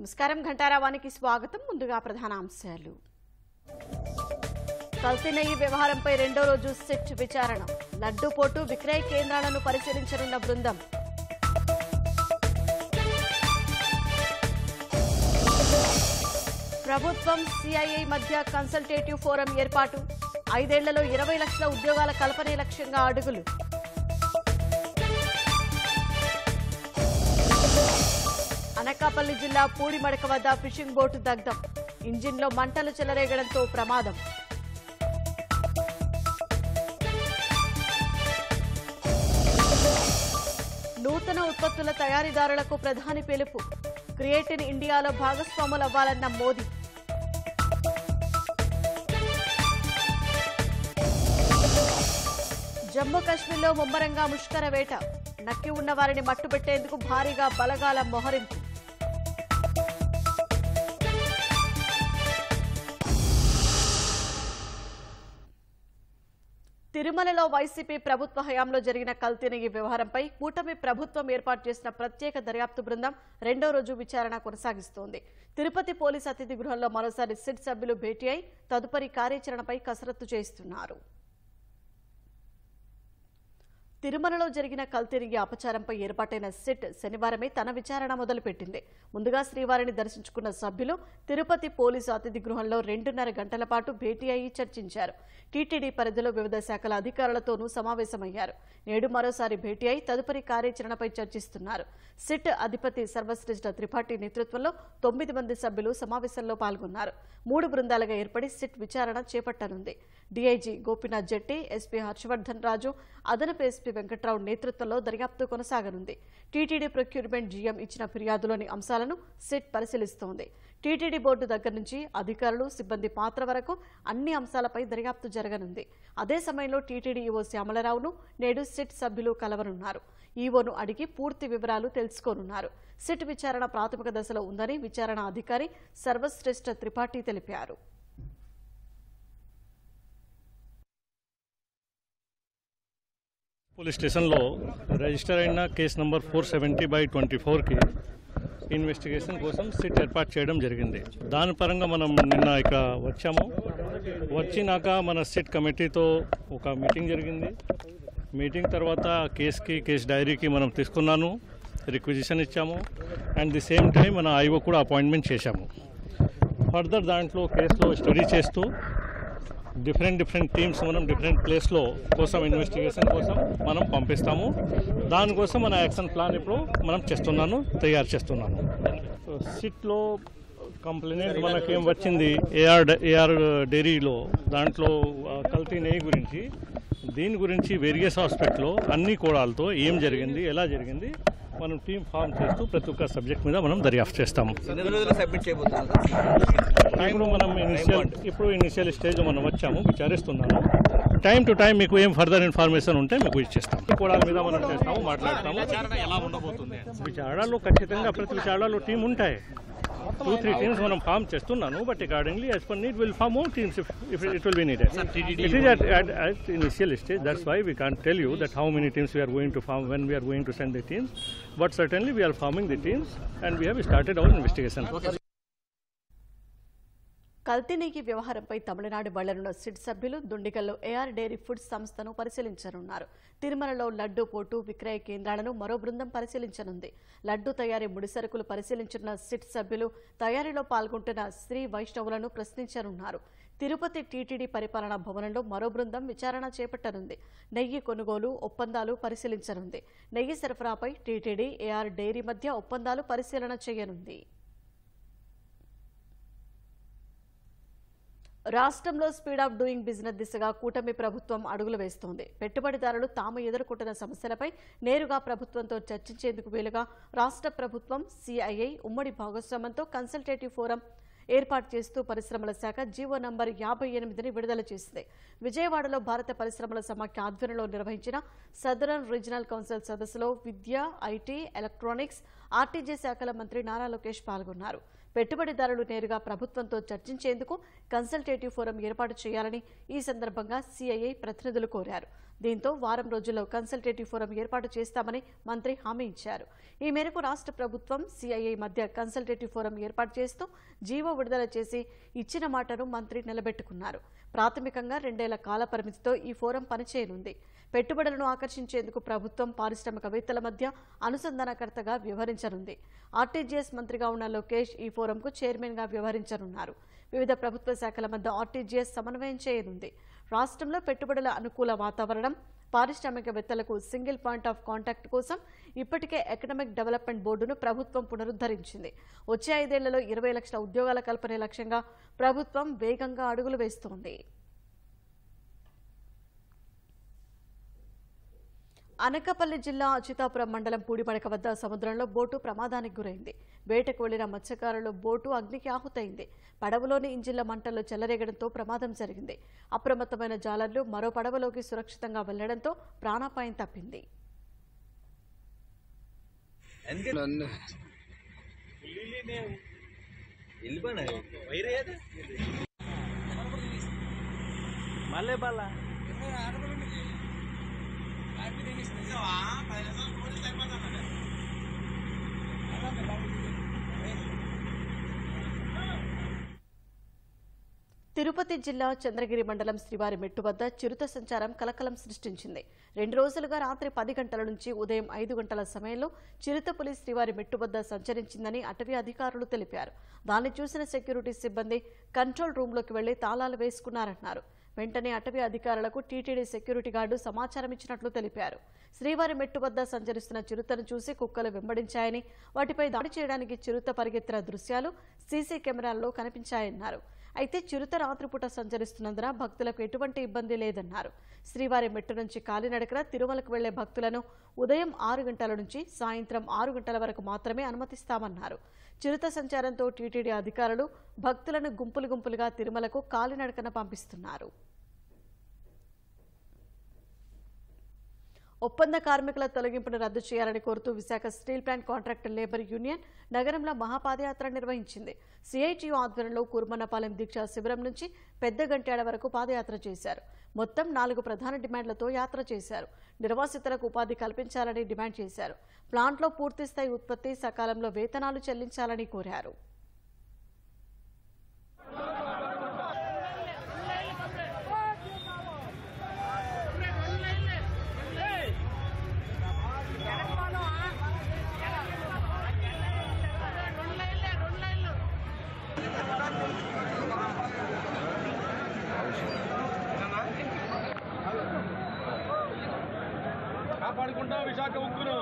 నమస్కారం ఘంటారావానికి స్వాగతం ముందుగా ప్రధాన అంశాలు కల్తీ నెయ్యి వ్యవహారంపై రెండో రోజు సిట్ విచారణ లడ్డూ పోటు విక్రయ కేంద్రాలను పరిశీలించనున్న బృందం ప్రభుత్వం సిఐఐ మధ్య కన్సల్టేటివ్ ఫోరం ఏర్పాటు ఐదేళ్లలో ఇరవై లక్షల ఉద్యోగాల కల్పనే లక్ష్యంగా అడుగులు అనకాపల్లి జిల్లా పూడిమడక వద్ద ఫిషింగ్ బోటు దగ్ధం ఇంజిన్లో మంటలు చెలరేగడంతో ప్రమాదం నూతన ఉత్పత్తుల తయారీదారులకు ప్రధాని పిలుపు క్రియేటిన్ ఇండియాలో భాగస్వాములవ్వాలన్న మోదీ జమ్మూ కాశ్మీర్లో ముమ్మరంగా ముష్కర వేట నక్కి ఉన్న వారిని మట్టుబెట్టేందుకు భారీగా బలగాల మొహరింపు తిరుమలలో వైసీపీ ప్రభుత్వ హయాంలో జరిగిన కల్తీ నెయ్యి వ్యవహారంపై కూటమి ప్రభుత్వం ఏర్పాటు చేసిన ప్రత్యేక దర్యాప్తు బృందం రెండో రోజు విచారణ కొనసాగిస్తోంది తిరుపతి పోలీస్ అతిథి గృహంలో మరోసారి సిట్ సభ్యులు భేటీ అయి తదుపరి కార్యాచరణపై కసరత్తు చేస్తున్నారు తిరుమలలో జరిగిన కల్తీరిగి అపచారంపై ఏర్పాటైన సిట్ శనివారమే తన విచారణ మొదలుపెట్టింది ముందుగా శ్రీవారిని దర్శించుకున్న సభ్యులు తిరుపతి పోలీసు అతిథి గృహంలో రెండున్నర గంటల పాటు భేటీ అయి చర్చించారు టీటీడీ పరిధిలో వివిధ శాఖల అధికారులతోనూ సమావేశమయ్యారు నేడు మరోసారి భేటీ అయి తదుపరి కార్యాచరణపై చర్చిస్తున్నారు సిట్ అధిపతి సర్వశ్రేష్ఠ త్రిపాఠి నేతృత్వంలో తొమ్మిది మంది సభ్యులు సమావేశంలో పాల్గొన్నారు మూడు బృందాలుగా ఏర్పడి సిట్ విచారణ చేపట్టనుంది డీఐజీ గోపీనాథ్ జెట్టి ఎస్పీ హర్షవర్ధన్ రాజు అదనపు ఎస్పీ వెంకట్రావు నేతృత్వంలో దర్యాప్తు కొనసాగనుంది టీటీడీ ప్రొక్యూర్మెంట్ జీఎం ఇచ్చిన ఫిర్యాదులోని అంశాలను సిట్ పరిశీలిస్తోంది టీటీడీ బోర్డు దగ్గర నుంచి అధికారులు సిబ్బంది పాత్ర వరకు అన్ని అంశాలపై దర్యాప్తు జరగనుంది అదే సమయంలో టీటీడీ ఈవో శ్యామలరావును నేడు సిట్ సభ్యులు కలవనున్నారు ఈవోను అడిగి పూర్తి వివరాలు తెలుసుకోనున్నారు సిట్ విచారణ ప్రాథమిక దశలో ఉందని విచారణ అధికారి సర్వశ్రేష్ఠ త్రిపాఠి తెలిపారు పోలీస్ స్టేషన్లో రిజిస్టర్ అయిన case number four seventy by twenty ఫోర్కి ఇన్వెస్టిగేషన్ కోసం సిట్ ఏర్పాటు చేయడం జరిగింది దాని పరంగా మనం నిన్న ఇక వచ్చాము వచ్చినాక మన సిట్ కమిటీతో ఒక మీటింగ్ జరిగింది మీటింగ్ తర్వాత కేసుకి కేసు డైరీకి మనం తీసుకున్నాను రిక్విజిషన్ ఇచ్చాము అండ్ ది సేమ్ టైం మన ఐఓ కూడా అపాయింట్మెంట్ చేశాము ఫర్దర్ దాంట్లో కేసులో స్టడీ చేస్తూ డిఫరెంట్ డిఫరెంట్ టీమ్స్ మనం డిఫరెంట్ ప్లేస్లో కోసం ఇన్వెస్టిగేషన్ కోసం మనం పంపిస్తాము దానికోసం మన యాక్షన్ ప్లాన్ ఇప్పుడు మనం చేస్తున్నాను తయారు చేస్తున్నాను సిట్లో కంప్లైంట్ మనకి ఏం వచ్చింది ఏఆర్ ఏఆర్ డైరీలో దాంట్లో ఆ, కల్తీ నెయ్యి గురించి దీని గురించి వేరియస్ హాస్పిటల్లో అన్ని కోణాలతో ఏం జరిగింది ఎలా జరిగింది మనం టీం ఫామ్ చేస్తూ ప్రతి ఒక్క సబ్జెక్ట్ మీద మనం దర్యాప్తు చేస్తాము ఎన్ని రోజుల్లో సబ్మిట్ చేయబోతున్నారు ఇప్పుడు మనం ఇనిషియల్ ఇప్పుడు ఇనిషియల్ స్టేజ్ మనం వచ్చాము విచారిస్తున్నాము టైం టు టైం మీకు ఏం ఫర్దర్ ఇన్ఫర్మేషన్ ఉంటే మీకు ఇచ్చేస్తాం ఈ కోణాల మీద మనం చేస్తాము మాట్లాడతాము విచారణలో ఖచ్చితంగా ప్రతి విచారణలో టీం ఉంటాయి టూ త్రీ టీమ్స్ మనం ఫామ్ చేస్తున్నాను but accordingly as per need will form more teams if it will be needed it is at at initial stage that's why we can't tell you that how many teams we are going to form when we are going to send the teams but certainly we are forming the teams and we have started our investigation కల్తీ నెయ్యి వ్యవహారంపై Tamil Nadu వెళ్లనున్న SIT సభ్యులు దుండిగల్లో AR dairy foods సంస్థను పరిశీలించనున్నారు తిరుమలలో లడ్డూ పోటు విక్రయ కేంద్రాలను మరో బృందం పరిశీలించనుంది లడ్డూ తయారీ ముడిసరుకులు పరిశీలించిన సిట్ సభ్యులు తయారీలో పాల్గొంటున్న శ్రీ వైష్ణవులను ప్రశ్నించనున్నారు తిరుపతి టీటీడీ పరిపాలనా భవనంలో మరో బృందం విచారణ చేపట్టనుంది నెయ్యి కొనుగోలు ఒప్పందాలు పరిశీలించనుంది నెయ్యి సరఫరాపై టీటీడీ ఏఆర్ డైరీ మధ్య ఒప్పందాలు పరిశీలన చేయనుంది రాష్ట్రంలో స్పీడ్ ఆఫ్ డూయింగ్ బిజినెస్ దిశగా కూటమి ప్రభుత్వం అడుగులు వేస్తోంది పెట్టుబడిదారులు తాము ఎదుర్కొంటున్న సమస్యలపై నేరుగా ప్రభుత్వంతో చర్చించేందుకు వీలుగా రాష్ట్ర ప్రభుత్వం సిఐఐ ఉమ్మడి భాగస్వామ్యంతో కన్సల్టేటివ్ ఫోరం ఏర్పాటు చేస్తూ పరిశ్రమల శాఖ జీవో నంబర్ యాభై ఎనిమిదిని విడుదల చేసింది విజయవాడలో భారత పరిశ్రమల సమాఖ్య ఆధ్వర్యంలో నిర్వహించిన సదరన్ రీజనల్ కౌన్సిల్ సదస్సులో విద్య ఐటీ ఎలక్ట్రానిక్స్ ఆర్టీజీ శాఖల మంత్రి నారా లోకేష్ పాల్గొన్నారు పెట్టుబడిదారులు నేరుగా ప్రభుత్వంతో చర్చించేందుకు కన్సల్టేటివ్ ఫోరం ఏర్పాటు చేయాలని ఈ సందర్భంగా సిఐఐ ప్రతినిధులు కోరారు దీంతో వారం రోజుల్లో కన్సల్టేటివ్ ఫోరం ఏర్పాటు చేస్తామని మంత్రి హామీ ఇచ్చారు ఈ మేరకు రాష్ట్ర ప్రభుత్వం సిఐఐ మధ్య కన్సల్టేటివ్ ఫోరం ఏర్పాటు చేస్తూ జీవో విడుదల చేసి ఇచ్చిన మాటను మంత్రి నిలబెట్టుకున్నారు ప్రాథమికంగా రెండేళ్ల కాల పరిమితితో ఈ ఫోరం పనిచేయనుంది పెట్టుబడులను ఆకర్షించేందుకు ప్రభుత్వం పారిశ్రామికవేత్తల మధ్య అనుసంధానకర్తగా వ్యవహరించనుంది ఆర్టీజీఎస్ మంత్రిగా ఉన్న లోకేష్ ఈ ఫోరంకు చైర్మన్గా వ్యవహరించనున్నారు వివిధ ప్రభుత్వ శాఖల మధ్య ఆర్టీజీఎస్ సమన్వయం చేయనుంది రాష్ట్రంలో పెట్టుబడుల అనుకూల వాతావరణం పారిశ్రామికవేత్తలకు సింగిల్ పాయింట్ ఆఫ్ కాంటాక్ట్ కోసం ఇప్పటికే ఎకనామిక్ డెవలప్మెంట్ బోర్డును ప్రభుత్వం పునరుద్ధరించింది వచ్చే ఐదేళ్లలో ఇరవై లక్షల ఉద్యోగాల కల్పనే లక్ష్యంగా ప్రభుత్వం వేగంగా అడుగులు వేస్తోంది అనకాపల్లి జిల్లా అచ్యుతాపురం మండలం పూడిమడక వద్ద సముద్రంలో బోటు ప్రమాదానికి గురైంది వేటకు వెళ్లిన మత్స్యకారులు బోటు అగ్నికి ఆహుతైంది పడవలోని ఇంజిన్ల మంటల్లో చెలరేగడంతో ప్రమాదం జరిగింది అప్రమత్తమైన జాలర్లు మరో పడవలోకి సురక్షితంగా వెళ్లడంతో ప్రాణాపాయం తప్పింది నన్ను మళ్ళీ బల్ల తిరుపతి జిల్లా చంద్రగిరి మండలం శ్రీవారి మెట్టు వద్ద చిరుత సంచారం కలకలం సృష్టించింది రెండు రోజులుగా రాత్రి పది గంటల నుంచి ఉదయం ఐదు గంటల సమయంలో చిరుత పులి శ్రీవారి మెట్టు వద్ద సంచరించిందని అటవీ అధికారులు తెలిపారు దాన్ని చూసిన సెక్యూరిటీ సిబ్బంది కంట్రోల్ రూంలోకి వెళ్లి తాళాలు వేసుకున్నారన్నారు వెంటనే అటవీ అధికారులకు టీటీడీ సెక్యూరిటీ గార్డు సమాచారం ఇచ్చినట్లు తెలిపారు శ్రీవారి మెట్టు వద్ద సంచరిస్తున్న చిరుతను చూసి కుక్కలు వెంబడించాయని వాటిపై దాడి చేయడానికి చిరుత పరిగెత్తిన దృశ్యాలు సీసీ కెమెరాల్లో కనిపించాయన్నారు అయితే చిరుత రాత్రిపూట సంచరిస్తున్నందున భక్తులకు ఎటువంటి ఇబ్బంది లేదన్నారు శ్రీవారి మెట్టు నుంచి కాలినడకన తిరుమలకు వెళ్లే భక్తులను ఉదయం ఆరు గంటల నుంచి సాయంత్రం ఆరు గంటల వరకు మాత్రమే అనుమతిస్తామన్నారు చిరుత సంచారంతో టీటీడీ అధికారులు భక్తులను గుంపులు గుంపులుగా తిరుమలకు కాలినడకన పంపిస్తున్నారు ఒప్పంద కార్మికుల తొలగింపును రద్దు చేయాలని కోరుతూ Visakha steel plant contractor labour union నగరంలో మహాపాదయాత్ర నిర్వహించింది సిఐటియు ఆధ్వర్యంలో కుర్మన్నపాలెం దీక్షా శిబిరం నుంచి పెద్ద గంట్యాడ వరకు పాదయాత్ర చేశారు మొత్తం నాలుగు ప్రధాన డిమాండ్లతో యాత్ర చేశారు నిర్వాసితులకు ఉపాధి కల్పించాలని డిమాండ్ చేశారు ప్లాంట్లో పూర్తిస్థాయి ఉత్పత్తి సకాలంలో వేతనాలు చెల్లించాలని కోరారు కాపాడుకుంటా విశాఖ ఉక్కును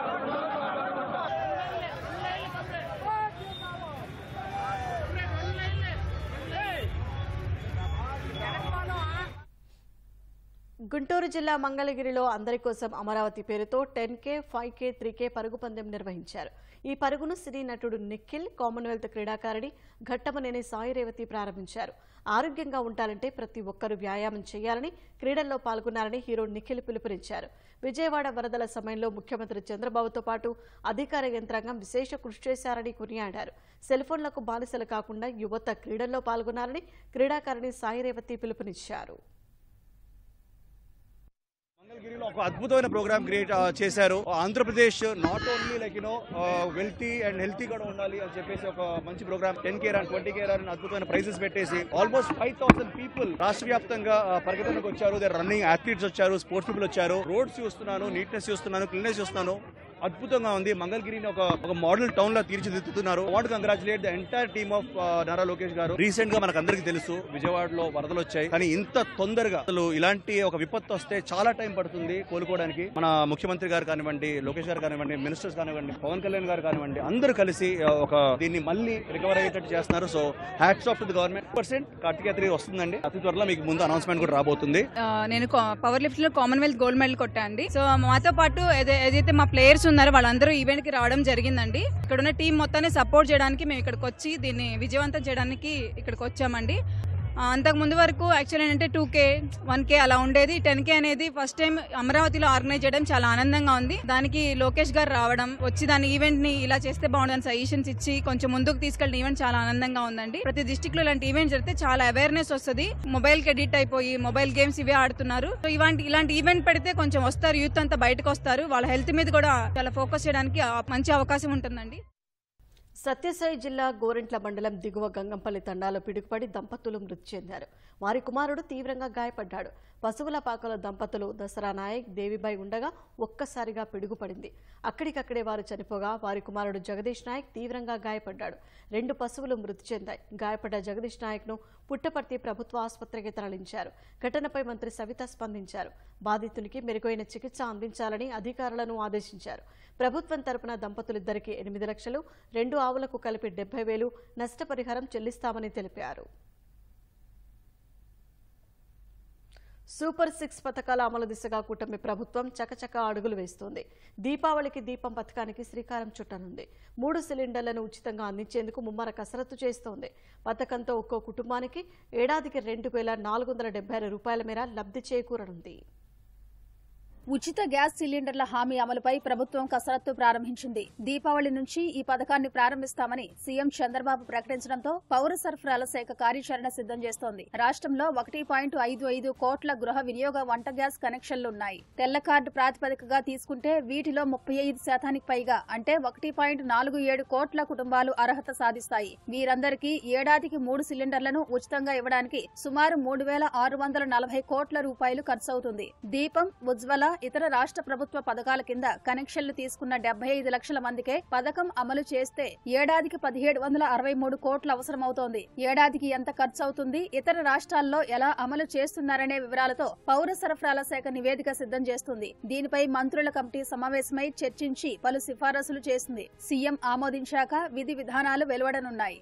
గుంటూరు జిల్లా మంగళగిరిలో అందరి కోసం అమరావతి పేరుతో ten K five K three K పరుగు పందెం నిర్వహించారు ఈ పరుగును సినీ నటుడు నిఖిల్ కామన్వెల్త్ క్రీడాకారిణి ఘట్టమనేని సాయి రేవతి ప్రారంభించారు ఆరోగ్యంగా ఉండాలంటే ప్రతి ఒక్కరూ వ్యాయామం చేయాలని క్రీడల్లో పాల్గొన్నారని హీరో నిఖిల్ పిలుపునిచ్చారు విజయవాడ వరదల సమయంలో ముఖ్యమంత్రి చంద్రబాబుతో పాటు అధికార యంత్రాంగం విశేష కృషి చేశారని కొనియాడారు సెల్ఫోన్లకు బానిసలు కాకుండా యువత క్రీడల్లో పాల్గొనాలని క్రీడాకారిణి సాయి రేవతి పిలుపునిచ్చారు మంగళగిరిలో ఒక అద్భుతమైన ప్రోగ్రామ్ క్రియేట్ చేశారు Andhra Pradesh not only like you know wealthy and healthy కూడా ఉండాలి అని చెప్పేసి ఒక మంచి program ten care and twenty care అని అద్భుతమైన ప్రైజెస్ పెట్టేసి ఆల్మోస్ట్ ఫైవ్ థౌసండ్ పీపుల్ రాష్ట్ర వ్యాప్తంగా uh, పరిగెత్తడానికి వచ్చారు దే రన్నింగ్ అథ్లీట్స్ వచ్చారు స్పోర్ట్స్ పీపుల్ వచ్చారు రోడ్స్ చూస్తున్నాను నీట్నెస్ చూస్తున్నాను క్లీన్నెస్ చూస్తున్నాను అద్భుతంగా ఉంది మంగళగిరిని ఒక ఒక మోడల్ టౌన్ లా తీర్చిదిద్దుతున్నారు what congratulate the entire team of Nara Lokesh garu recent గా మనకు అందరికీ తెలుసు విజయవాడలో వరదలు వచ్చాయి కానీ ఇంత తొందరగా అసలు ఇలాంటి ఒక విపత్తు వస్తే చాలా టైం పడుతుంది కోలుకోవడానికి మన ముఖ్యమంత్రి గారు కానివ్వండి లోకేష్ గారు కానివ్వండి మినిస్టర్స్ కానివ్వండి పవన్ కళ్యాణ్ గారు కానివ్వండి అందరూ కలిసి ఆ, ఒక దీన్ని మళ్ళీ రికవర్ అయ్యేటట్టు చేస్తున్నారు so hats off to the government percent Karthikeya three వస్తుందండి అతి త్వరలో మీకు ముందు అనౌన్స్మెంట్ కూడా రాబోతుంది ఆ, నేను పవర్ లిఫ్ట్ లో కామన్వెల్త్ గోల్డ్ మెడల్ కొట్టా అండి సో మాతో పాటు ఏదై- ఏదైతే మా ప్లేయర్స్ ఉన్నారో వాళ్ళందరూ ఈవెంట్ కి రావడం జరిగిందండి ఇక్కడ ఉన్న టీం మొత్తాన్ని సపోర్ట్ చేయడానికి మేము ఇక్కడికి వచ్చి దీన్ని విజయవంతం చేయడానికి ఇక్కడికి వచ్చామండి ఆ, అంతకు ముందు వరకు యాక్చువల్ ఏంటంటే టూ కే వన్ కే అలా ఉండేది టెన్ కే అనేది ఫస్ట్ టైం అమరావతిలో ఆర్గనైజ్ చేయడం చాలా ఆనందంగా ఉంది దానికి లోకేష్ గారు రావడం వచ్చి దాని ఈవెంట్ ని ఇలా చేస్తే బాగుందని సజెషన్స్ ఇచ్చి కొంచెం ముందుకు తీసుకెళ్ళిన ఈవెంట్ చాలా ఆనందంగా ఉందండి ప్రతి డిస్టిక్ లో ఇలాంటి ఈవెంట్ జరిగితే చాలా అవేర్నెస్ వస్తుంది మొబైల్ కి ఎడిట్ అయిపోయి మొబైల్ గేమ్స్ ఇవే ఆడుతున్నారు సో ఇలాంటి ఇలాంటి ఈవెంట్ పెడితే కొంచెం వస్తారు యూత్ అంతా బయటకు వస్తారు వాళ్ళ హెల్త్ మీద కూడా చాలా ఫోకస్ చేయడానికి ఆ మంచి అవకాశం ఉంటుందండి సత్యసాయి జిల్లా గోరెంట్ల మండలం దిగువ గంగంపల్లి తండాలో పిడుగుపడి దంపతులు మృతి చెందారు వారి కుమారుడు తీవ్రంగా గాయపడ్డాడు పశువుల పాకల దంపతులు దసరా నాయక్ దేవిబాయి ఉండగా ఒక్కసారిగా పిడుగుపడింది అక్కడికక్కడే వారు చనిపోగా వారి కుమారుడు జగదీష్ నాయక్ తీవ్రంగా గాయపడ్డాడు రెండు పశువులు మృతి చెందాయి గాయపడ్డ జగదీష్ నాయక్ను పుట్టపర్తి ప్రభుత్వ ఆసుపత్రికి తరలించారు ఘటనపై మంత్రి సవిత స్పందించారు బాధితునికి మెరుగైన చికిత్స అందించాలని అధికారులను ఆదేశించారు ప్రభుత్వం తరపున దంపతులిద్దరికి ఎనిమిది లక్షలు రెండు ఆవులకు కలిపి డెబ్బై వేలు నష్టపరిహారం చెల్లిస్తామని తెలిపారు సూపర్ సిక్స్ పథకాల అమలు దిశగా కూటమి ప్రభుత్వం చకచక అడుగులు వేస్తోంది దీపావళికి దీపం పథకానికి శ్రీకారం చుట్టనుంది మూడు సిలిండర్లను ఉచితంగా అందించేందుకు ముమ్మర కసరత్తు చేస్తోంది పథకంతో ఒక్కో కుటుంబానికి ఏడాదికి రెండు వేల నాలుగు వందల డెబ్బై ఆరు రూపాయల మేర లబ్ధి చేకూరనుంది ఉచిత గ్యాస్ సిలిండర్ల హామీ అమలుపై ప్రభుత్వం కసరత్తు ప్రారంభించింది దీపావళి నుంచి ఈ పథకాన్ని ప్రారంభిస్తామని సీఎం చంద్రబాబు ప్రకటించడంతో పౌర సరఫరాల శాఖ కార్యాచరణ సిద్దం చేస్తోంది రాష్ట్రంలో ఒకటి పాయింట్ ఐదు ఐదు కోట్ల గృహ వినియోగ వంట గ్యాస్ కనెక్షన్లున్నాయి తెల్ల కార్డు ప్రాతిపదికగా తీసుకుంటే వీటిలో ముప్పై ఐదు శాతానికి పైగా అంటే ఒకటి పాయింట్ నాలుగు ఏడు కోట్ల కుటుంబాలు అర్హత సాధిస్తాయి వీరందరికీ ఏడాదికి మూడు సిలిండర్లను ఉచితంగా ఇవ్వడానికి సుమారు మూడు వేల ఆరు వందల నలభై కోట్ల రూపాయలు ఖర్చవుతుంది దీపం ఉజ్వల ఇతర రాష్ట్ర ప్రభుత్వ పథకాల కింద కనెక్షన్లు తీసుకున్న డెబ్బై ఐదు లక్షల మందికే పథకం అమలు చేస్తే ఏడాదికి పదిహేడు వందల అరవై మూడు కోట్లు అవసరమవుతోంది ఏడాదికి ఎంత ఖర్చు అవుతుంది ఇతర రాష్ట్రాల్లో ఎలా అమలు చేస్తున్నారనే వివరాలతో పౌర సరఫరాల శాఖ నివేదిక సిద్ధం చేస్తుంది దీనిపై మంత్రుల కమిటీ సమావేశమై చర్చించి పలు సిఫారసులు చేసింది సీఎం ఆమోదించాక విధి విధానాలు వెలువడనున్నాయి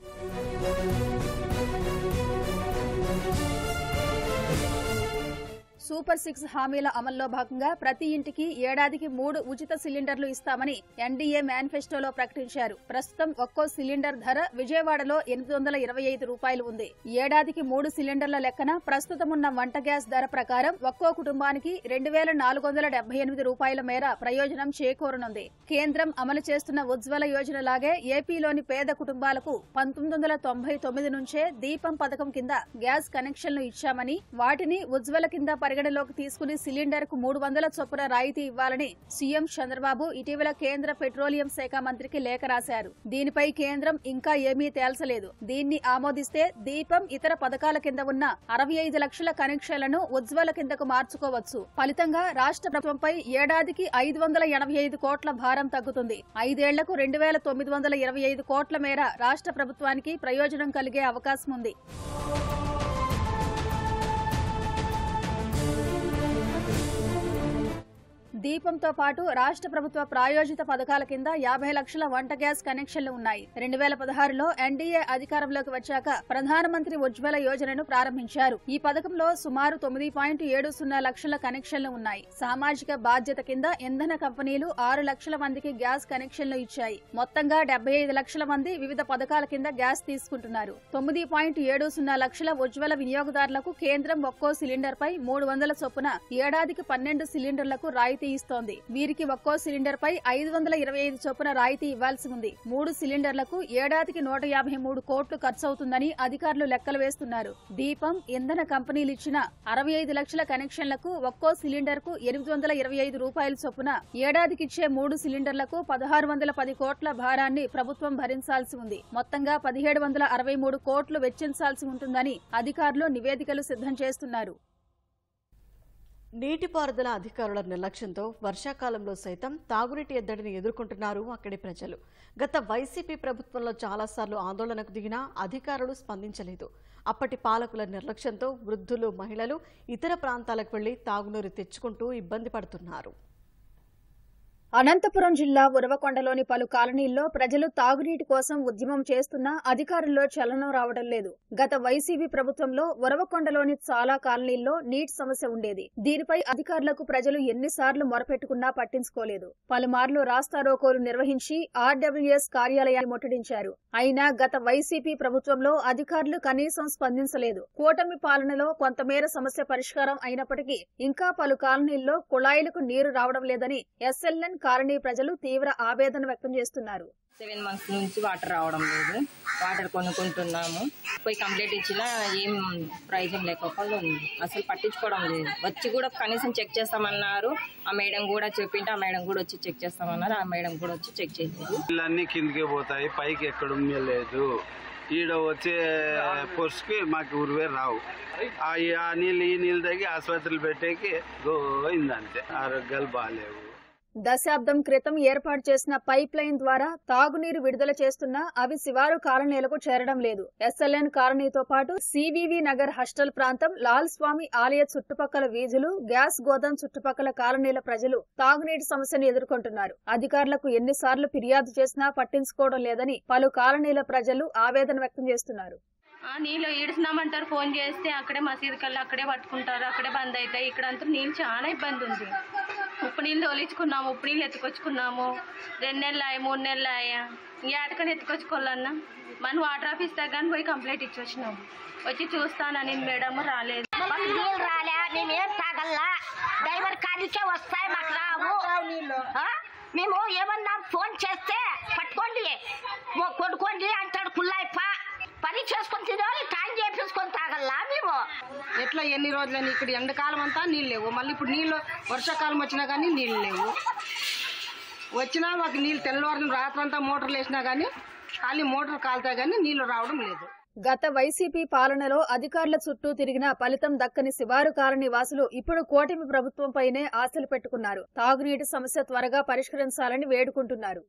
సూపర్ సిక్స్ హామీల అమల్లో భాగంగా ప్రతి ఇంటికి ఏడాదికి మూడు ఉచిత సిలిండర్లు ఇస్తామని ఎన్డీఏ మేనిఫెస్టోలో ప్రకటించారు ప్రస్తుతం ఒక్కో సిలిండర్ ధర విజయవాడలో ఎనిమిది వందల ఇరవై ఐదు రూపాయలు ఉంది ఏడాదికి మూడు సిలిండర్ల లెక్కన ప్రస్తుతమున్న వంట గ్యాస్ ధర ప్రకారం ఒక్కో కుటుంబానికి రెండు వేల నాలుగు వందల డెబ్బై ఎనిమిది రూపాయల మేర ప్రయోజనం చేకూరనుంది కేంద్రం అమలు చేస్తున్న ఉజ్వల యోజన లాగే ఏపీలోని పేద కుటుంబాలకు పంతొమ్మిది వందల తొంభై తొమ్మిది నుంచే దీపం పథకం కింద గ్యాస్ కనెక్షన్లు ఇచ్చామని వాటిని ఉజ్వల కింద పరిగణలోకి తీసుకుని సిలిండర్ కు మూడు వందల చొప్పున రాయితీ ఇవ్వాలని సీఎం చంద్రబాబు ఇటీవల కేంద్ర పెట్రోలియం శాఖ మంత్రికి లేఖ రాశారు దీనిపై కేంద్రం ఇంకా ఏమీ తేల్చలేదు దీన్ని ఆమోదిస్తే దీపం ఇతర పథకాల కింద ఉన్న అరవై ఐదు లక్షల కనెక్షన్లను ఉజ్వల కిందకు మార్చుకోవచ్చు ఫలితంగా రాష్ట్ర ప్రభుత్వంపై ఏడాదికి ఐదు వందల ఎనభై ఐదు కోట్ల భారం తగ్గుతుంది ఐదేళ్లకు రెండు వేల తొమ్మిది వందల ఇరవై ఐదు కోట్ల మేర రాష్ట్ర ప్రభుత్వానికి ప్రయోజనం కలిగే అవకాశం ఉంది దీపంతో పాటు రాష్ట్ర ప్రభుత్వ ప్రాయోజిత పథకాల కింద యాభై లక్షల వంట గ్యాస్ కనెక్షన్లు ఉన్నాయి రెండు వేల పదహారులో ఎన్డీఏ అధికారంలోకి వచ్చాక ప్రధానమంత్రి ఉజ్వల యోజనను ప్రారంభించారు ఈ పథకంలో సుమారు తొమ్మిది పాయింట్ ఏడు సున్నా లక్షల కనెక్షన్లు ఉన్నాయి సామాజిక బాధ్యత కింద ఇంధన కంపెనీలు ఆరు లక్షల మందికి గ్యాస్ కనెక్షన్లు ఇచ్చాయి మొత్తంగా డెబ్బై ఐదు లక్షల మంది వివిధ పథకాల కింద గ్యాస్ తీసుకుంటున్నారు తొమ్మిది పాయింట్ ఏడు సున్నా లక్షల ఉజ్వల వినియోగదారులకు కేంద్రం ఒక్కో సిలిండర్ పై మూడు వందల చొప్పున ఏడాదికి పన్నెండు సిలిండర్లకు రాయితీ ఇస్తోంది వీరికి ఒక్కో సిలిండర్ పై ఐదు వందల ఇరవై ఐదు చొప్పున రాయితీ ఇవ్వాల్సి ఉంది మూడు సిలిండర్లకు ఏడాదికి నూట యాభై మూడు కోట్లు ఖర్చవుతుందని అధికారులు లెక్కలు వేస్తున్నారు దీపం ఇంధన కంపెనీలు ఇచ్చిన అరవై ఐదు లక్షల కనెక్షన్లకు ఒక్కో సిలిండర్ కు ఎనిమిది వందల ఇరవై ఐదు రూపాయల చొప్పున ఏడాదికిచ్చే మూడు సిలిండర్లకు పదహారు వందల పది కోట్ల భారాన్ని ప్రభుత్వం భరించాల్సి ఉంది మొత్తంగా పదిహేడు వందల అరవై మూడు కోట్లు వెచ్చించాల్సి ఉంటుందని అధికారులు నివేదికలు సిద్ధం చేస్తున్నారు నీటిపారుదల అధికారుల నిర్లక్ష్యంతో వర్షాకాలంలో సైతం తాగునీటి ఎద్దడిని ఎదుర్కొంటున్నారు అక్కడి ప్రజలు గత వైసీపీ ప్రభుత్వంలో చాలాసార్లు ఆందోళనకు దిగినా అధికారులు స్పందించలేదు అప్పటి పాలకుల నిర్లక్ష్యంతో వృద్ధులు మహిళలు ఇతర ప్రాంతాలకు వెళ్లి తాగునీరు తెచ్చుకుంటూ ఇబ్బంది పడుతున్నారు అనంతపురం జిల్లా ఉరవకొండలోని పలు కాలనీల్లో ప్రజలు తాగునీటి కోసం ఉద్యమం చేస్తున్నా అధికారుల్లో చలనం రావడం లేదు గత వైసీపీ ప్రభుత్వంలో ఉరవకొండలోని చాలా కాలనీల్లో నీటి సమస్య ఉండేది దీనిపై అధికారులకు ప్రజలు ఎన్నిసార్లు మొరపెట్టుకున్నా పట్టించుకోలేదు పలుమార్లు రాస్తారోకోలు నిర్వహించి ఆర్డబ్ల్యూఎస్ కార్యాలయాన్ని ముట్టడించారు అయినా గత వైసీపీ ప్రభుత్వంలో అధికారులు కనీసం స్పందించలేదు కూటమి పాలనలో కొంతమేర సమస్య పరిష్కారం అయినప్పటికీ ఇంకా పలు కాలనీల్లో కుళాయిలకు నీరు రావడం లేదని ఎస్ఎల్ఎన్ కాలనీ ప్రజలు తీవ్ర ఆవేదన వ్యక్తం చేస్తున్నారు సెవెన్ మంత్స్ నుంచి వాటర్ రావడం లేదు వాటర్ కొనుక్కుంటున్నాము పోయి కంప్లైంట్ ఇచ్చినా ఏం ప్రయోజనం లేకపోతే ఉంది అసలు పట్టించుకోవడం లేదు వచ్చి కూడా కనీసం చెక్ చేస్తామన్నారు ఆ మేడం కూడా చెప్పింటే ఆ మేడం కూడా వచ్చి చెక్ చేస్తామన్నారు ఆ మేడం కూడా వచ్చి చెక్ చేయలేదు నీళ్ళన్నీ కిందకి పోతాయి పైకి ఎక్కడ లేదు ఈడ వచ్చే పొరుసుకి మాకు ఊరివే రావు ఆ ఈ- ఆ నీళ్ళు ఈ నీళ్ళు తగ్గి ఆసుపత్రులు పెట్టేకి గోయిందంతే ఆరోగ్యాలు బాగాలేవు దశాబ్దం క్రితం ఏర్పాటు చేసిన పైప్ లైన్ ద్వారా తాగునీరు విడుదల చేస్తున్నా అవి శివారు కాలనీలకు చేరడం లేదు ఎస్ఎల్ఎన్ కాలనీతో పాటు సివివి నగర్ హాస్టల్ ప్రాంతం లాల్ స్వామి ఆలయ చుట్టుపక్కల వీధులు గ్యాస్ గోదాం చుట్టుపక్కల కాలనీల ప్రజలు తాగునీటి సమస్యను ఎదుర్కొంటున్నారు అధికారులకు ఎన్నిసార్లు ఫిర్యాదు చేసినా పట్టించుకోవడం లేదని పలు కాలనీల ప్రజలు ఆవేదన వ్యక్తం చేస్తున్నారు ఆ, నీళ్ళు ఈడుస్తున్నామంటారు ఫోన్ చేస్తే అక్కడే మసీదు కల్లా అక్కడే పట్టుకుంటారు అక్కడే బంద్ అవుతాయి ఇక్కడ అంతా నీళ్ళు చాలా ఇబ్బంది ఉంది ఉప్పు నీళ్ళు తోలించుకున్నాము ఉప్పు నీళ్ళు ఎత్తుకొచ్చుకున్నాము రెండు నెలలు అయ్యా మూడు నెలలు అయ్యా ఏటకని ఎత్తుకొచ్చుకోవాలన్నా మనం వాటర్ ఆఫీస్ దగ్గర పోయి కంప్లైంట్ ఇచ్చి వచ్చినాము వచ్చి చూస్తానని మేడం రాలేదు మాకు నీళ్ళు రాలే మేమేం తాగల్లా డ్రైవర్ కాడికే వస్తాయి మాకు రావు ఆ? మేము ఏమన్నా ఫోన్ చేస్తే పట్టుకోండి ఓ కొనుక్కోండి అంటాడు కుల్లాయిప పని చేసుకొని తినాలి టైం చేపించుకొని తాగల్లా మేము ఎట్లా ఎన్ని రోజులని ఇక్కడ ఎండాకాలం అంతా నీళ్ళు లేవు మళ్ళీ ఇప్పుడు నీళ్ళు వర్షాకాలం వచ్చినా కానీ నీళ్ళు లేవు వచ్చినా మాకు నీళ్ళు తెల్లవారు రాత్రంతా మోటార్లు వేసినా కానీ ఖాళీ మోటార్ కాలుతాయి కానీ నీళ్లు రావడం లేదు గత వైసీపీ పాలనలో అధికారుల చుట్టూ తిరిగిన ఫలితం దక్కని శివారు కాలనీ వాసులు ఇప్పుడు కూటమి ప్రభుత్వంపైనే ఆశలు పెట్టుకున్నారు తాగునీటి సమస్య త్వరగా పరిష్కరించాలని వేడుకుంటున్నారు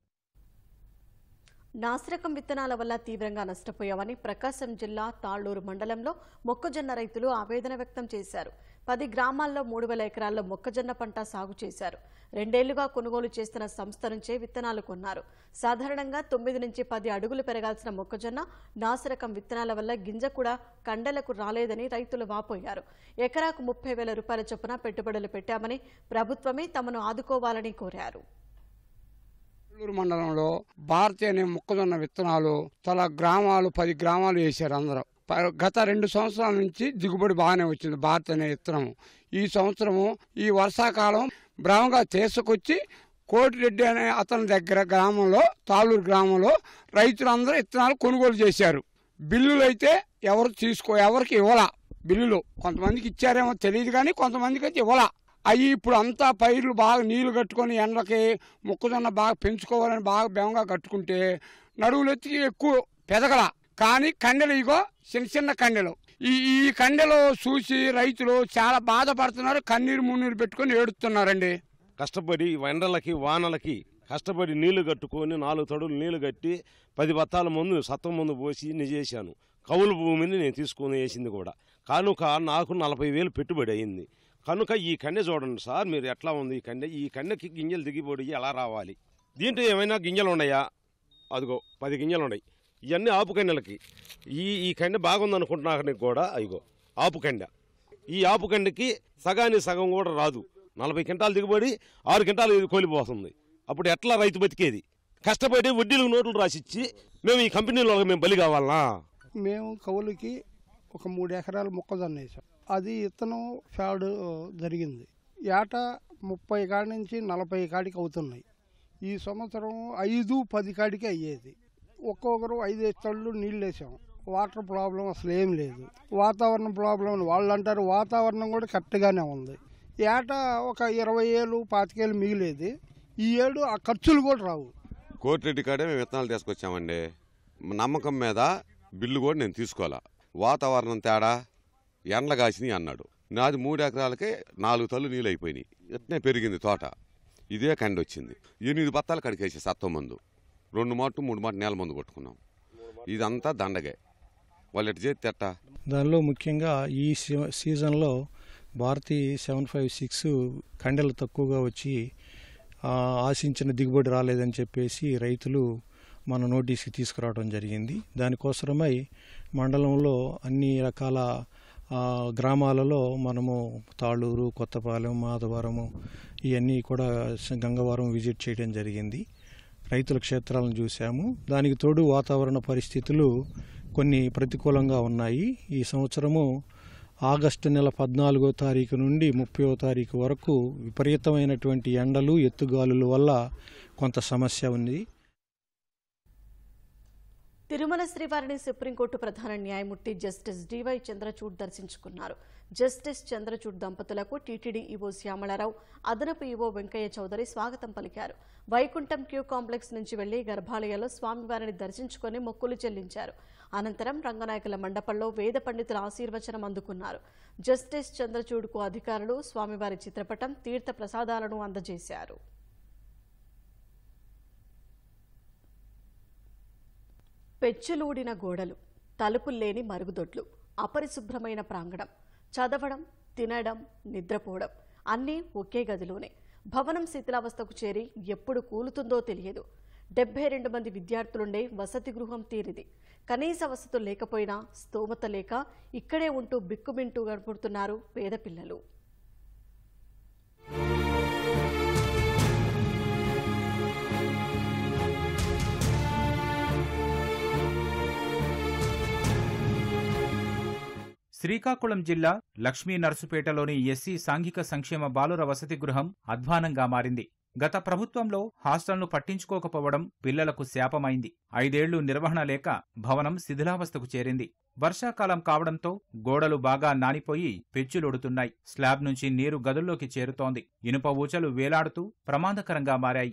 నాసిరకం విత్తనాల వల్ల తీవ్రంగా నష్టపోయామని ప్రకాశం జిల్లా తాళ్లూరు మండలంలో మొక్కజొన్న రైతులు ఆవేదన వ్యక్తం చేశారు పది గ్రామాల్లో మూడు వేల ఎకరాల్లో మొక్కజొన్న పంట సాగు చేశారు రెండేళ్లుగా కొనుగోలు చేస్తున్న సంస్థ నుంచే విత్తనాలు కొన్నారు సాధారణంగా తొమ్మిది నుంచి పది అడుగులు పెరగాల్సిన మొక్కజొన్న నాసిరకం విత్తనాల వల్ల గింజ కూడా కండలకు రాలేదని రైతులు వాపోయారు ఎకరాకు ముప్పై వేల రూపాయల చొప్పున పెట్టుబడులు పెట్టామని ప్రభుత్వమే తమను ఆదుకోవాలని కోరారు నెల్లూరు మండలంలో భారతి అనే మొక్కజొన్న విత్తనాలు చాలా గ్రామాలు పది గ్రామాలు వేశారు అందరూ ప- గత రెండు సంవత్సరాల నుంచి దిగుబడి బాగానే వచ్చింది భారతి అనే విత్తనం ఈ సంవత్సరము ఈ వర్షాకాలం బ్రహ్మగా తీసుకొచ్చి కోటిరెడ్డి అనే అతని దగ్గర గ్రామంలో తాళూరు గ్రామంలో రైతులందరూ విత్తనాలు కొనుగోలు చేశారు బిల్లులు అయితే ఎవరు తీసుకో ఎవరికి ఇవ్వాల బిల్లులు కొంతమందికి ఇచ్చారేమో తెలియదు కానీ కొంతమందికి అయితే ఇవ్వాల అవి ఇప్పుడు అంతా పైర్లు బాగా నీళ్లు కట్టుకొని ఎండకి మొక్కజొన్న బాగా పెంచుకోవాలని బాగా బెంగగా కట్టుకుంటే నడువులు ఎత్తి ఎక్కువ పెదగల కానీ కండెలు ఇగో చిన్న చిన్న కండెలు ఈ ఈ కండెలు చూసి రైతులు చాలా బాధపడుతున్నారు కన్నీరు మున్నీరు పెట్టుకొని ఏడుస్తున్నారండి కష్టపడి ఎండలకి వానలకి కష్టపడి నీళ్లు కట్టుకొని నాలుగు తడులు నీళ్లు కట్టి పది బత్తాల ముందు సత్వం ముందు పోసి ఇన్ని చేశాను కౌలు భూమిని నేను తీసుకొని వేసింది కూడా కనుక నాకు నలభై వేలు పెట్టుబడి అయింది కనుక ఈ కన్నె చూడండి సార్ మీరు ఎట్లా ఉంది ఈ కన్నె ఈ కన్నెకి గింజలు దిగిపోయి ఎలా రావాలి దీంట్లో ఏమైనా గింజలు ఉన్నాయా అదిగో పది గింజలు ఉన్నాయి ఇవన్నీ ఆపు కన్నెలకి ఈ ఈ కన్నె బాగుంది అనుకుంటున్నానికి కూడా అదిగో ఆపు కండె ఈ ఆపు కండెకి సగానికి సగం కూడా రాదు నలభై క్వింటాలు దిగుబడి ఆరు క్వింటాలు ఇది కోల్పోతుంది అప్పుడు ఎట్లా రైతు బతికేది కష్టపడి వడ్డీలకు నోట్లు రాసిచ్చి మేము ఈ కంపెనీలో మేము బలి కావాలనా మేము కవులకి ఒక మూడు ఎకరాల మొక్కజొన్న వేసాం అది ఇత్తనం ఫ్యాడ్ జరిగింది ఏటా ముప్పై కాడి నుంచి నలభై కాడికి అవుతున్నాయి ఈ సంవత్సరం ఐదు పది కాడికి అయ్యేది ఒక్కొక్కరు ఐదు తళ్ళు నీళ్ళు వేసాం వాటర్ ప్రాబ్లం అసలు ఏం లేదు వాతావరణం ప్రాబ్లం అని వాళ్ళు అంటారు వాతావరణం కూడా కరెక్ట్గానే ఉంది ఏటా ఒక ఇరవై ఏళ్ళు పాతికేళ్ళు మిగిలేది ఈ ఏడు ఆ ఖర్చులు కూడా రావు కోటిరెడ్డి కాడే మేము విత్తనాలు తీసుకొచ్చామండి నమ్మకం మీద బిల్లు కూడా నేను తీసుకోవాలా వాతావరణం తేడా ఎండలు కాసినాయి అన్నాడు నాది మూడు ఎకరాలకే నాలుగు తల్లు నీళ్ళు అయిపోయినాయి ఇట్నే పెరిగింది తోట ఇదే కండి వచ్చింది ఎనిమిది బత్తాలు కడికేసి సత్వం మందు రెండు మాటు మూడు మాటు నేల మందు కొట్టుకున్నాం ఇదంతా దండగే వాళ్ళు ఎటు చేస్తే ఎట్టా దానిలో ముఖ్యంగా ఈ సీ- సీజన్లో భారతి సెవెన్ ఫైవ్ సిక్స్ కండెలు తక్కువగా వచ్చి ఆ, ఆశించిన దిగుబడి రాలేదని చెప్పేసి రైతులు మన నోటీస్కి తీసుకురావడం జరిగింది దానికోసమై మండలంలో అన్ని రకాల ఆ, గ్రామాలలో మనము తాళూరు కొత్తపాలెం మాధవరము ఇవన్నీ కూడా స- గంగవరం విజిట్ చేయడం జరిగింది రైతుల క్షేత్రాలను చూసాము దానికి తోడు వాతావరణ పరిస్థితులు కొన్ని ప్రతికూలంగా ఉన్నాయి ఈ సంవత్సరము ఆగస్టు నెల పద్నాలుగో తారీఖు నుండి ముప్పయో తారీఖు వరకు విపరీతమైనటువంటి ఎండలు ఎత్తుగాలుల వల్ల కొంత సమస్య ఉంది తిరుమల శ్రీవారిని సుప్రీంకోర్టు ప్రధాన న్యాయమూర్తి జస్టిస్ డివై చంద్రచూడ్ దర్శించుకున్నారు జస్టిస్ చంద్రచూడ్ దంపతులకు టీటీడీ ఈవో శ్యామళరావు అదనపు ఈవో వెంకయ్య చౌదరి స్వాగతం పలికారు వైకుంఠం క్యూ కాంప్లెక్స్ నుంచి వెళ్లి గర్భాలయంలో స్వామివారిని దర్శించుకొని మొక్కులు చెల్లించారు అనంతరం రంగనాయకుల మండపంలో వేద పండితుల ఆశీర్వచనం అందుకున్నారు జస్టిస్ చంద్రచూడ్కు అధికారులు స్వామివారి చిత్రపటం తీర్థ ప్రసాదాలను అందజేశారు పెచ్చులూడిన గోడలు తలుపుల్లేని మరుగుదొడ్లు అపరిశుభ్రమైన ప్రాంగణం చదవడం తినడం నిద్రపోవడం అన్నీ ఒకే గదిలోనే భవనం శిథిలావస్థకు చేరి ఎప్పుడు కూలుతుందో తెలియదు డెబ్బై రెండు మంది విద్యార్థులుండే వసతి గృహం తీరిది కనీస వసతులు లేకపోయినా స్తోమత లేక ఇక్కడే ఉంటూ బిక్కుమింటూ గడుపుతున్నారు పేద పిల్లలు శ్రీకాకుళం జిల్లా లక్ష్మీ నర్సుపేటలోని ఎస్సీ సాంఘిక సంక్షేమ బాలుర వసతి గృహం అధ్వానంగా మారింది గత ప్రభుత్వంలో హాస్టల్ను పట్టించుకోకపోవడం పిల్లలకు శాపమైంది ఐదేళ్లు నిర్వహణ లేక భవనం శిథిలావస్థకు చేరింది వర్షాకాలం కావడంతో గోడలు బాగా నానిపోయి పెచ్చులొడుతున్నాయి స్లాబ్ నుంచి నీరు గదుల్లోకి చేరుతోంది ఇనుప ఊచలు వేలాడుతూ ప్రమాదకరంగా మారాయి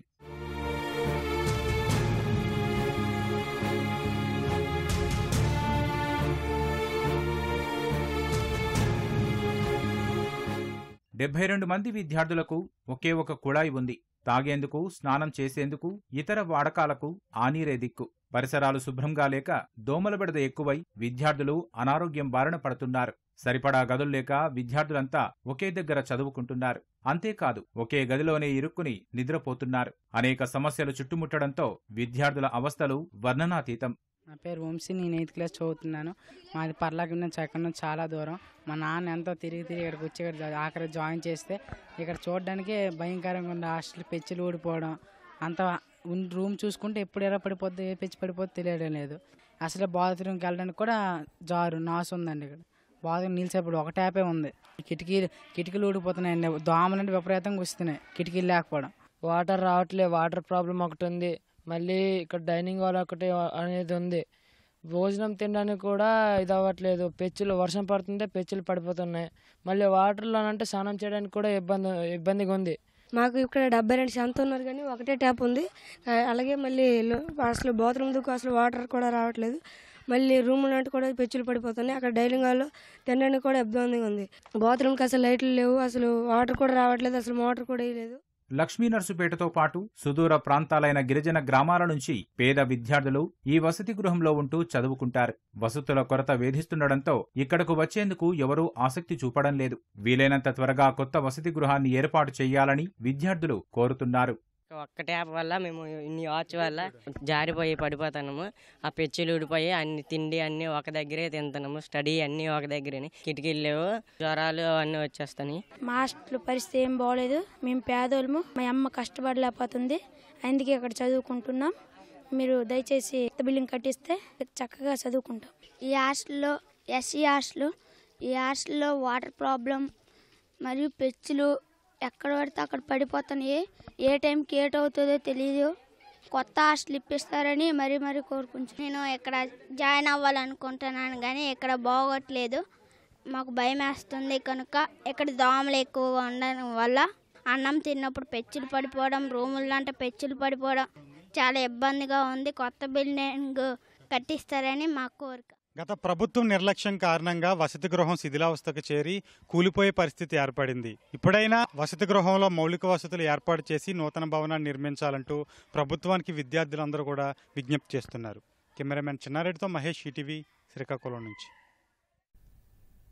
డెబ్బై రెండు మంది విద్యార్థులకు ఒకే ఒక కుళాయి ఉంది తాగేందుకు స్నానం చేసేందుకు ఇతర వాడకాలకు ఆ నీరే దిక్కు పరిసరాలు శుభ్రంగా లేక దోమల బెడద ఎక్కువై విద్యార్థులు అనారోగ్యం బారిన పడుతున్నారు సరిపడా గదులు లేక విద్యార్థులంతా ఒకే దగ్గర చదువుకుంటున్నారు అంతేకాదు ఒకే గదిలోనే ఇరుక్కుని నిద్రపోతున్నారు అనేక సమస్యలు చుట్టుముట్టడంతో విద్యార్థుల అవస్థలు వర్ణనాతీతం నా పేరు వంశీ నేను ఎయిత్ క్లాస్ చదువుతున్నాను మాది పర్లాకి నుంచి అక్కడ నుంచి చాలా దూరం మా నాన్న ఎంతో తిరిగి తిరిగి ఇక్కడికి వచ్చి ఇక్కడ జా- ఆఖరి జాయిన్ చేస్తే ఇక్కడ చూడడానికే భయంకరంగా ఉండే హాస్టల్ పెచ్చులు ఊడిపోవడం అంత ఉన్- రూమ్ చూసుకుంటే ఎప్పుడు ఎలా పడిపోద్ది ఏ పెచ్చి పడిపోద్ది తెలియడం లేదు అసలు బాత్రూమ్కి వెళ్ళడానికి కూడా జారు నాసు ఉందండి ఇక్కడ బాత్రూమ్ నిలిచేప్పుడు ఒక ట్యాపే ఉంది కిటికీలు కిటికీలు ఊడిపోతున్నాయండి దోమలు అంటే విపరీతంగా వస్తున్నాయి కిటికీలు లేకపోవడం వాటర్ రావట్లేదు వాటర్ ప్రాబ్లం ఒకటి ఉంది మళ్ళీ ఇక్కడ డైనింగ్ హాల్ ఒకటి అనేది ఉంది భోజనం తినడానికి కూడా ఇది అవ్వట్లేదు పెచ్చులు వర్షం పడుతుంటే పెచ్చులు పడిపోతున్నాయి మళ్ళీ వాటర్లో అంటే స్నానం చేయడానికి కూడా ఇబ్బంది ఇబ్బందిగా ఉంది మాకు ఇక్కడ డెబ్బై రెండు శాంతం ఉన్నారు కానీ ఒకటే ట్యాప్ ఉంది ఆ, అలాగే మళ్ళీ లో- అసలు బాత్రూమ్ దుక్కు అసలు వాటర్ కూడా రావట్లేదు మళ్ళీ రూమ్ లాంటి కూడా పెచ్చులు పడిపోతున్నాయి అక్కడ డైనింగ్ హాల్లో తినడానికి కూడా ఇబ్బందిగా ఉంది బాత్రూమ్కి అసలు లైట్లు లేవు అసలు వాటర్ కూడా రావట్లేదు అసలు మోటార్ కూడా వేయలేదు లక్ష్మీ నర్సుపేటతో పాటు సుదూర ప్రాంతాలైన గిరిజన గ్రామాల నుంచి పేద విద్యార్థులు ఈ వసతి గృహంలో ఉంటూ చదువుకుంటారు వసతుల కొరత వేధిస్తుండటంతో ఇక్కడకు వచ్చేందుకు ఎవరూ ఆసక్తి చూపడం లేదు వీలైనంత త్వరగా కొత్త వసతి గృహాన్ని ఏర్పాటు చేయాలని విద్యార్థులు కోరుతున్నారు ఒక్క ట్యాప్ వల్ల మేము ఇన్ని వాచ్ వల్ల జారిపోయి పడిపోతున్నాము ఆ పెచ్చులు ఊడిపోయి అన్ని తిండి అన్ని ఒక దగ్గరే తింటున్నాము స్టడీ అన్ని ఒక దగ్గరే కిటికీలు లేవు జ్వరాలు అన్నీ వచ్చేస్తాయి మా హాస్టల్ పరిస్థితి ఏం బాగోలేదు మేము పేదోళ్ళము మా అమ్మ కష్టపడలేకపోతుంది అందుకే ఇక్కడ చదువుకుంటున్నాం మీరు దయచేసి కొత్త బిల్డింగ్ కట్టిస్తే చక్కగా చదువుకుంటాం ఈ హాస్టల్లో ఎస్సీ హాస్టల్ ఈ హాస్టల్లో వాటర్ ప్రాబ్లం మరియు పెచ్చులు ఎక్కడ పడితే అక్కడ పడిపోతున్నాయి ఏ టైంకి ఏట్ అవుతుందో తెలియదు కొత్త హాస్టల్ ఇప్పిస్తారని మరీ మరీ కోరుకుంటున్నాను నేను ఇక్కడ జాయిన్ అవ్వాలనుకుంటున్నాను కానీ ఇక్కడ బాగోట్లేదు మాకు భయం వేస్తుంది కనుక ఇక్కడ దోమలు ఎక్కువగా ఉండడం వల్ల అన్నం తిన్నప్పుడు పెచ్చులు పడిపోవడం రూముల్లో అంటే పెచ్చులు పడిపోవడం చాలా ఇబ్బందిగా ఉంది కొత్త బిల్డింగ్ కట్టిస్తారని మా కోరిక గత ప్రభుత్వం నిర్లక్ష్యం కారణంగా వసతి గృహం శిథిలావస్థకు చేరి కూలిపోయే పరిస్థితి ఏర్పడింది ఇప్పుడైనా వసతి గృహంలో మౌలిక వసతులు ఏర్పాటు చేసి నూతన భవనాన్ని నిర్మించాలంటూ ప్రభుత్వానికి విద్యార్థులందరూ కూడా విజ్ఞప్తి చేస్తున్నారు కెమెరామెన్ చిన్నారెడ్డితో మహేష్ ఈటీవీ శ్రీకాకుళం నుంచి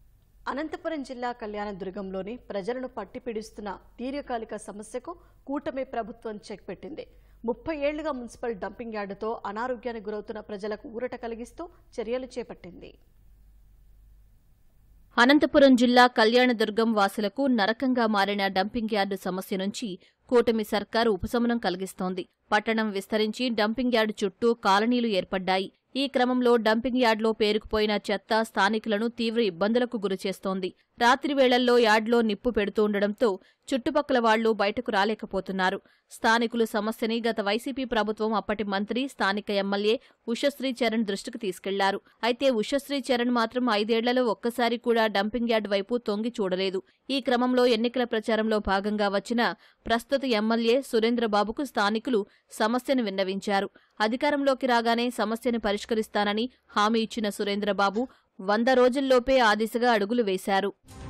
అనంతపురం జిల్లా కళ్యాణదుర్గంలోని ప్రజలను పట్టి పీడిస్తున్న దీర్ఘకాలిక సమస్యకు కూటమి ప్రభుత్వం చెక్ పెట్టింది ముప్పై ఏళ్లుగా మున్సిపల్ డంపింగ్ యార్డుతో అనారోగ్యానికి గురవుతున్న ప్రజలకు ఊరట కలిగిస్తూ చర్యలు చేపట్టింది అనంతపురం జిల్లా కళ్యాణదుర్గం వాసులకు నరకంగా మారిన డంపింగ్ యార్డు సమస్య నుంచి కూటమి సర్కారు ఉపశమనం కలిగిస్తోంది పట్టణం విస్తరించి డంపింగ్ యార్డు చుట్టూ కాలనీలు ఏర్పడ్డాయి ఈ క్రమంలో డంపింగ్ యార్డ్లో పేరుకుపోయిన చెత్త స్థానికులను తీవ్ర ఇబ్బందులకు గురిచేస్తోంది రాత్రి వేళల్లో యార్డ్లో నిప్పు పెడుతూ ఉండడంతో చుట్టుపక్కల వాళ్లు బయటకు రాలేకపోతున్నారు స్థానికులు సమస్యని గత వైసీపీ ప్రభుత్వం అప్పటి మంత్రి స్థానిక ఎమ్మెల్యే ఉషశ్రీ చరణ్ దృష్టికి తీసుకెళ్లారు అయితే ఉషశ్రీ చరణ్ మాత్రం ఐదేళ్లలో ఒక్కసారి కూడా డంపింగ్ యార్డ్ వైపు తొంగి చూడలేదు ఈ క్రమంలో ఎన్నికల ప్రచారంలో భాగంగా వచ్చిన ప్రస్తుత ఎమ్మెల్యే సురేంద్రబాబుకు స్థానికులు సమస్యను విన్నవించారు అధికారంలోకి రాగానే సమస్యను పరిష్కరిస్తానని హామీ ఇచ్చిన సురేంద్రబాబు వంద రోజుల్లోపే ఆ దిశగా అడుగులు వేశారు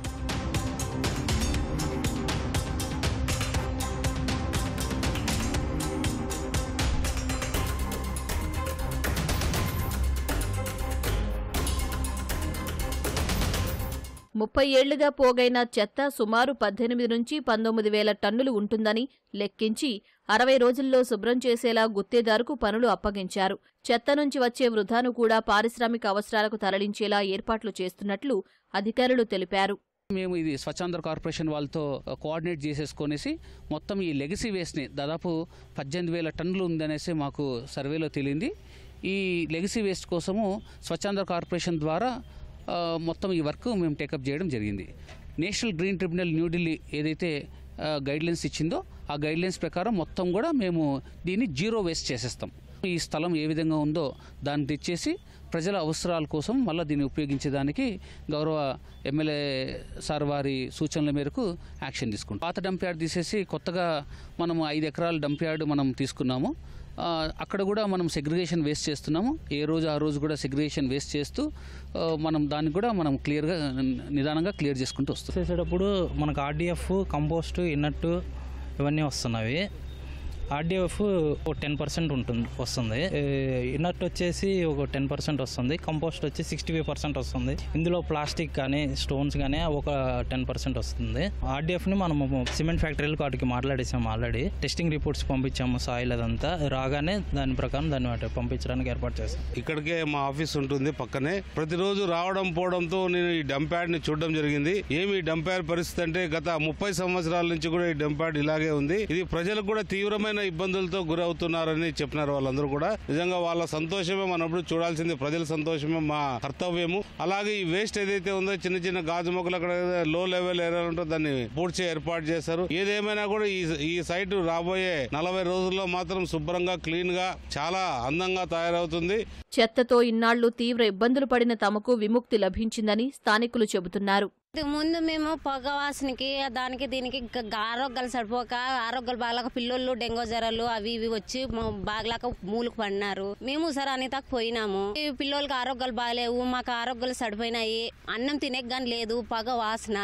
ముప్పై ఏళ్లుగా పోగైన చెత్త సుమారు పద్దెనిమిది నుంచి పంతొమ్మిది వేల టన్నులు ఉంటుందని లెక్కించి అరవై రోజుల్లో శుభ్రం చేసేలా గుత్తేదారుకు పనులు అప్పగించారు చెత్త నుంచి వచ్చే వృధాను కూడా పారిశ్రామిక అవసరాలకు తరలించేలా ఏర్పాట్లు చేస్తున్నట్లు అధికారులు తెలిపారు మేము ఇది స్వచ్ఛాంధ్ర కార్పొరేషన్ వాళ్ళతో కోఆర్డినేట్ చేసేసుకొనేసి మొత్తం ఈ లెగసీ వేస్ట్ని దాదాపు పద్దెనిమిది వేల టన్నులు ఉందనేసి మాకు సర్వేలో తెలియంది ఈ లెగసీ వేస్ట్ కోసము స్వచ్ఛాంధ్ర కార్పొరేషన్ ద్వారా ఆ, మొత్తం ఈ వర్క్ మేము టేకప్ చేయడం జరిగింది నేషనల్ గ్రీన్ ట్రిబ్యునల్ న్యూఢిల్లీ ఏదైతే గైడ్లైన్స్ ఇచ్చిందో ఆ గైడ్లైన్స్ ప్రకారం మొత్తం కూడా మేము దీన్ని జీరో వేస్ట్ చేసేస్తాం ఈ స్థలం ఏ విధంగా ఉందో దాన్ని తెచ్చేసి ప్రజల అవసరాల కోసం మళ్ళీ దీన్ని ఉపయోగించేదానికి గౌరవ ఎమ్మెల్యే సార్ వారి సూచనల మేరకు యాక్షన్ తీసుకుంటాం పాత డంప్ యార్డ్ తీసేసి కొత్తగా మనం ఐదు ఎకరాల డంప్ యార్డ్ మనం తీసుకున్నాము ఆ, అక్కడ కూడా మనం సెగ్రిగేషన్ వేస్ట్ చేస్తున్నాము ఏ రోజు ఆ రోజు కూడా సెగ్రిగేషన్ వేస్ట్ చేస్తూ ఆ, మనం దాన్ని కూడా మనం క్లియర్గా నిదానంగా క్లియర్ చేసుకుంటూ వస్తాం చేసేటప్పుడు మనకు ఆర్డీఎఫ్ కంపోస్ట్ ఇన్నట్టు ఇవన్నీ వస్తున్నవి ఆర్డీఎఫ్ ఒక టెన్ పర్సెంట్ ఉంటుంది వస్తుంది ఏ, ఇన్నట్ వచ్చేసి ఒక టెన్ పర్సెంట్ వస్తుంది కంపోస్ట్ వచ్చి సిక్స్టీ ఫైవ్ పర్సెంట్ వస్తుంది ఇందులో ప్లాస్టిక్ కానీ స్టోన్స్ కానీ ఒక టెన్ పర్సెంట్ వస్తుంది ఆర్డీఎఫ్ని మనము సిమెంట్ ఫ్యాక్టరీలకు వాటికి మాట్లాడేసాము ఆల్రెడీ టెస్టింగ్ రిపోర్ట్స్ పంపించాము సాయిల్ అదంతా రాగానే దాని ప్రకారం దాన్ని వాటి పంపించడానికి ఏర్పాటు చేస్తాం ఇక్కడికే మా ఆఫీస్ ఉంటుంది పక్కనే ప్రతిరోజు రావడం పోవడంతో నేను ఈ డంప్ యార్డ్ ని చూడడం జరిగింది ఏమి ఈ డంప్ యార్డ్ పరిస్థితి అంటే గత ముప్పై సంవత్సరాల నుంచి కూడా ఈ డంప్ యార్డ్ ఇలాగే ఉంది ఇది ప్రజలకు కూడా తీవ్రమైన ఇబ్బందులతో గురవుతున్నారని చెప్పినారు వాళ్ళందరూ కూడా నిజంగా వాళ్ళ సంతోషమే మనం ఎప్పుడు చూడాల్సింది ప్రజల సంతోషమే మా కర్తవ్యము అలాగే ఈ వేస్ట్ ఏదైతే ఉందో చిన్న చిన్న గాజు మొక్కలు అక్కడ లో లెవెల్ ఏరియా ఉంటుందో దాన్ని పూడ్చే ఏర్పాటు చేశారు ఏదేమైనా కూడా ఈ ఈ సైట్ రాబోయే నలభై రోజుల్లో మాత్రం శుభ్రంగా క్లీన్ గా చాలా అందంగా తయారవుతుంది చెత్తతో ఇన్నాళ్లు తీవ్ర ఇబ్బందులు పడిన తమకు విముక్తి లభించిందని స్థానికులు చెబుతున్నారు ఇంతకు ముందు మేము పొగ వాసనకి దానికి దీనికి గ- గ- ఆరోగ్యాలు సరిపోక ఆరోగ్యాలు బాగలేక పిల్లోళ్ళు డెంగూ జ్వరాలు అవి ఇవి వచ్చి మా- బాగలేక మూలకు పడినారు మేము సరే అనితకు పోయినాము ఈ పిల్లోళ్ళకి ఆరోగ్యాలు బాగలేవు మాకు ఆరోగ్యాలు సడిపోయినాయి అన్నం తినేకి కానీ లేదు పొగ వాసన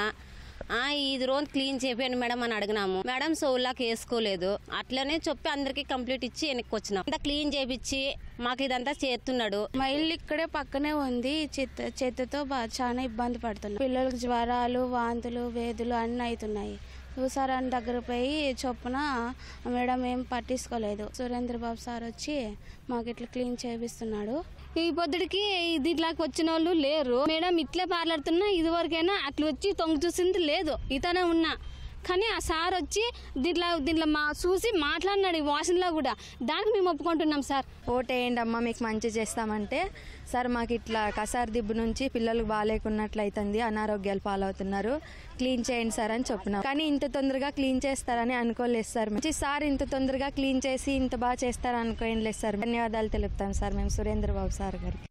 ఆ ఇది రోజు క్లీన్ చేయండి మేడం అని అడిగినాము మేడం సోల్లాకి వేసుకోలేదు అట్లనే చెప్పి అందరికి కంప్లీట్ ఇచ్చి వెనక్కి వచ్చినాం అంతా క్లీన్ చేపించి మాకు ఇదంతా చేస్తున్నాడు మా ఇల్లు ఇక్కడే పక్కనే ఉంది చెత్త చెత్తతో బా చాలా ఇబ్బంది పడుతున్నాం పిల్లలకు జ్వరాలు వాంతులు వేదులు అన్నీ అవుతున్నాయి సార్ అని దగ్గర పోయి చొప్పున మేడం ఏం పట్టించుకోలేదు సురేంద్ర బాబు సార్ వచ్చి మాకు ఇట్లా క్లీన్ చేపిస్తున్నాడు ఈ పొద్దుడికి దీంట్లోకి వచ్చిన వాళ్ళు లేరు మేడం ఇట్లే మాట్లాడుతున్నా ఇదివరకైనా అట్లా వచ్చి తొంగి చూసింది లేదు ఇతనే ఉన్నా కానీ ఆ సార్ వచ్చి దీంట్లో దీంట్లో మా చూసి మాట్లాడినాడు ఈ వాసనలో కూడా దానికి మేము ఒప్పుకుంటున్నాం సార్ ఓటేయండి అమ్మ మీకు మంచి చేస్తామంటే సార్ మాకు ఇట్లా కసార్ దిబ్బు నుంచి పిల్లలకు బాగాలేకున్నట్లు అవుతుంది అనారోగ్యాలు పాలవుతున్నారు క్లీన్ చేయండి సార్ అని చెప్పినాం కానీ ఇంత తొందరగా క్లీన్ చేస్తారని అనుకోలేదు సార్ మంచి సార్ ఇంత తొందరగా క్లీన్ చేసి ఇంత బాగా చేస్తారని అనుకోలేదు సార్ ధన్యవాదాలు తెలుపుతాం సార్ మేము సురేంద్ర బాబు సార్ గారికి